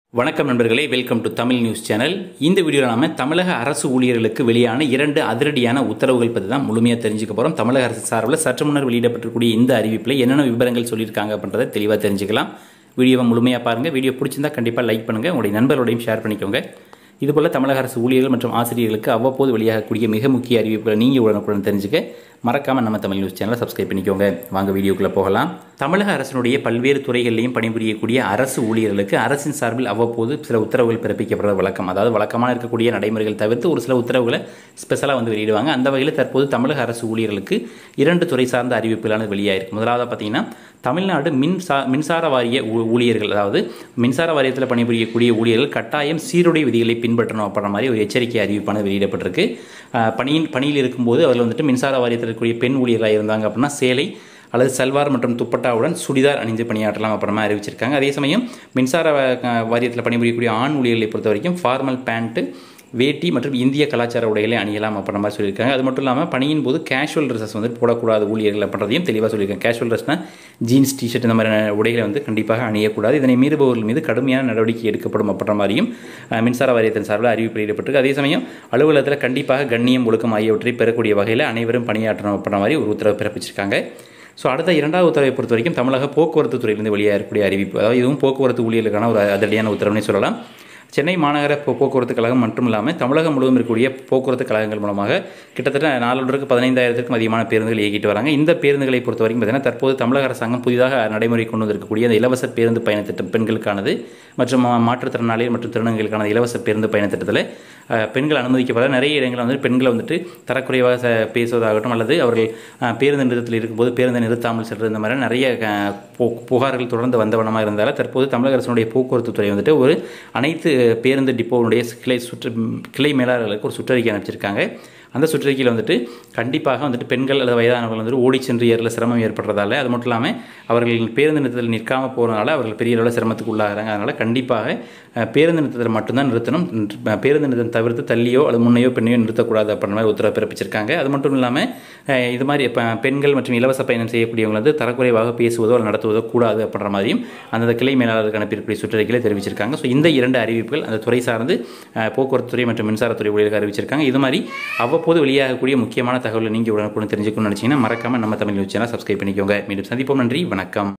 வணக்கம் நண்பர்களே welcome to Tamil news channel இந்த வீடியோவில் நாம தமிழக அரசு ஊழியர்களுக்கு வெளியான இரண்டு அதிரடியான உத்தரவுகள் பற்றி தான் முழுமையாக தெரிஞ்சுக்க போகிறோம் தமிழக அரசு சார்பில் சற்று முன்னர் வெளியிடப்பட்டிருக்கூடிய இந்த அறிவிப்பில் என்னென்ன விவரங்கள் சொல்லியிருக்காங்க அப்படின்றத தெளிவாக தெரிஞ்சுக்கலாம் வீடியோவை முழுமையாக பாருங்கள் வீடியோ பிடிச்சிருந்தா கண்டிப்பாக லைக் பண்ணுங்கள் உங்களுடைய நண்பர்களோடையும் ஷேர் பண்ணிக்கோங்க இதுபோல் தமிழக அரசு ஊழியர்கள் மற்றும் ஆசிரியர்களுக்கு அவ்வப்போது வெளியாகக்கூடிய மிக முக்கிய அறிவிப்புகளை நீங்கள் உடனுக்குடன் தெரிஞ்சுக்க மறக்காமல் நம்ம தமிழ் நியூஸ் சேனலை சப்ஸ்கிரைப் பண்ணிக்கோங்க வாங்க வீடியோக்குள்ளே போகலாம் தமிழக அரசினுடைய பல்வேறு துறைகளிலையும் பணிபுரியக்கூடிய அரசு ஊழியர்களுக்கு அரசின் சார்பில் அவ்வப்போது சில உத்தரவுகள் பிறப்பிக்கப்படுற வழக்கம் அதாவது வழக்கமாக இருக்கக்கூடிய நடைமுறைகள் தவிர்த்து ஒரு சில உத்தரவுகளை ஸ்பெஷலாக வந்து வெளியிடுவாங்க அந்த வகையில் தற்போது தமிழக அரசு ஊழியர்களுக்கு இரண்டு துறை சார்ந்த அறிவிப்புகளானது வெளியாயிருக்கு முதலாவது பார்த்தீங்கன்னா தமிழ்நாடு மின்சா மின்சார வாரிய ஊ- ஊழியர்கள் அதாவது மின்சார வாரியத்தில் பணிபுரியக்கூடிய ஊழியர்கள் கட்டாயம் சீருடை விதிகளை பின்பற்றணும் அப்படின்ற மாதிரி ஒரு எச்சரிக்கை அறிவிப்பானது வெளியிடப்பட்டிருக்கு அஹ், பணியின் பணியில் இருக்கும்போது அதில் வந்துட்டு மின்சார வாரியத்தில் இருக்கக்கூடிய பெண் ஊழியர்களாக இருந்தாங்க அப்படின்னா சேலை அல்லது சல்வார் மற்றும் துப்பட்டாவுடன் சுடிதார் அணிந்து பணியாற்றலாம் அப்புறமா அறிவிச்சிருக்காங்க அதே சமயம் மின்சார வ- வாரியத்தில் பணிபுரியக்கூடிய ஆண் ஊழியர்களை பொறுத்த வரைக்கும் ஃபார்மல் பேண்ட்டு வேட்டி மற்றும் இந்திய கலாச்சார உடைகளை அணியலாம் அப்படின்ற மாதிரி சொல்லியிருக்காங்க அது மட்டும் இல்லாமல் பணியின் போது கேஷுவல் ட்ரெஸ்ஸஸ் வந்து போடக்கூடாது ஊழியர்கள் அப்படின்றதையும் தெளிவாக சொல்லியிருக்காங்க கேஷுவல் ட்ரெஸ்னால் ஜீன்ஸ் டிஷர்ட் இந்த மாதிரியான உடைகளை வந்து கண்டிப்பாக அணியக்கூடாது இதனை மீறுபவர்கள் மீது கடுமையான நடவடிக்கை எடுக்கப்படும் அப்படின்ற மாதிரியும் அஹ், மின்சார வாரியத்தின் சார்பில் அறிவிப்பு வெளியிடப்பட்டிருக்கு அதே சமயம் அலுவலகத்தில் கண்டிப்பாக கண்ணியம் ஒழுக்கம் ஆகியவற்றை பெறக்கூடிய வகையில் அனைவரும் பணியாற்றணும் அப்படின்ற மாதிரி ஒரு உத்தரவு பிறப்பிச்சிருக்காங்க ஸோ அடுத்த இரண்டாவது உத்தரவை பொறுத்த வரைக்கும் தமிழக போக்குவரத்து துறையிலிருந்து வெளியாக இருக்கக்கூடிய அறிவிப்பு அதாவது இதுவும் போக்குவரத்து ஊழியர்களுக்கான ஒரு அதிரடியான உத்தரவுனே சொல்லலாம் சென்னை மாநகர போ- போக்குவரத்து கழகம் மட்டும் இல்லாமல் தமிழகம் முழுவதும் இருக்கக்கூடிய போக்குவரத்து கழகங்கள் மூலமாக கிட்டத்தட்ட நாலொன்றுக்கு பதினைந்தாயிரத்திற்கும் அதிகமான பேருந்துகள் இயக்கிட்டு வராங்க இந்த பேருந்துகளை பொறுத்த வரைக்கும் பார்த்தீங்கன்னா தற்போது தமிழக அரசாங்கம் புதிதாக நடைமுறை கொண்டு வந்திருக்கக்கூடிய அந்த இலவச பேருந்து பயண திட்டம் பெண்களுக்கானது மற்றும் மா- மாற்றுத்திறனாளிகள் மற்றும் திருநங்கைகளுக்கான இலவச பேருந்து பயண திட்டத்தில் அஹ், பெண்கள் அனுமதிக்கப்பட நிறைய இடங்களில் வந்து பெண்களை வந்துட்டு தரக்குறைவாக ச- பேசுவதாகட்டும் அல்லது அவர்கள் அஹ், பேருந்து நிறுத்தத்தில் இருக்கும்போது பேருந்தை நிறுத்தாமல் செல்வது இந்த மாதிரி நிறைய அஹ், பு- புகார்கள் தொடர்ந்து வந்தவனமாக இருந்தாலும் தற்போது தமிழக அரசினுடைய போக்குவரத்து துறை வந்துட்டு ஒரு அனைத்து பேருந்து டிப்போனுடைய கிளை சுற்று கிளை மேலாளர்களுக்கு ஒரு சுற்றறிக்கை அனுப்பிச்சிருக்காங்க அந்த சுற்றறிக்கையில் வந்துட்டு கண்டிப்பாக வந்துட்டு பெண்கள் அல்லது வயதானவர்கள் வந்துட்டு ஓடி சென்று ஏறல சிரமம் ஏற்படுறதால அது மட்டும் இல்லாமல் அவர்கள் பேருந்து நிறுத்தத்தில் நிற்காமல் போகிறனால அவர்கள் பெரிய அளவில் சிரமத்துக்கு உள்ளாகிறாங்க அதனால் கண்டிப்பாக அஹ், பேருந்து நிறுத்தத்தில் மட்டும்தான் நிறுத்தணும் நின்று- பேருந்து நிறுத்தம் தவிர்த்து தள்ளியோ அல்லது முன்னையோ பெண்ணையோ நிறுத்தக்கூடாது அப்படின்ற மாதிரி உத்தரவு பிறப்பிச்சிருக்காங்க அது மட்டும் இல்லாமல் அஹ், இது மாதிரி இப்போ பெண்கள் மற்றும் இலவச பயணம் செய்யக்கூடியவங்க வந்து தரக்குறைவாக பேசுவதோ அல்லது நடத்துவதோ கூடாது அப்படின்ற மாதிரியும் அந்த கிளை மேலாளருக்கு அனுப்பியிருக்கக்கூடிய சுற்றறிக்கையில் தெரிவிச்சிருக்காங்க ஸோ இந்த இரண்டு அறிவிப்புகள் அந்த துறை சார்ந்து அஹ், போக்குவரத்து துறை மற்றும் மின்சாரத்துறை ஊழியர்கள் அறிவிச்சிருக்காங்க இது மாதிரி அவ்வப்போது வெளியாகக்கூடிய முக்கியமான தகவலை நீங்கள் உடனுக்குடன் தெரிஞ்சுக்கணும்னு நினச்சிங்கன்னா மறக்காம நம்ம தமிழ் நியூஸ் சேனல் சப்ஸ்கிரைப் பண்ணிக்கோங்க மீண்டும் சந்திப்போம் நன்றி வணக்கம்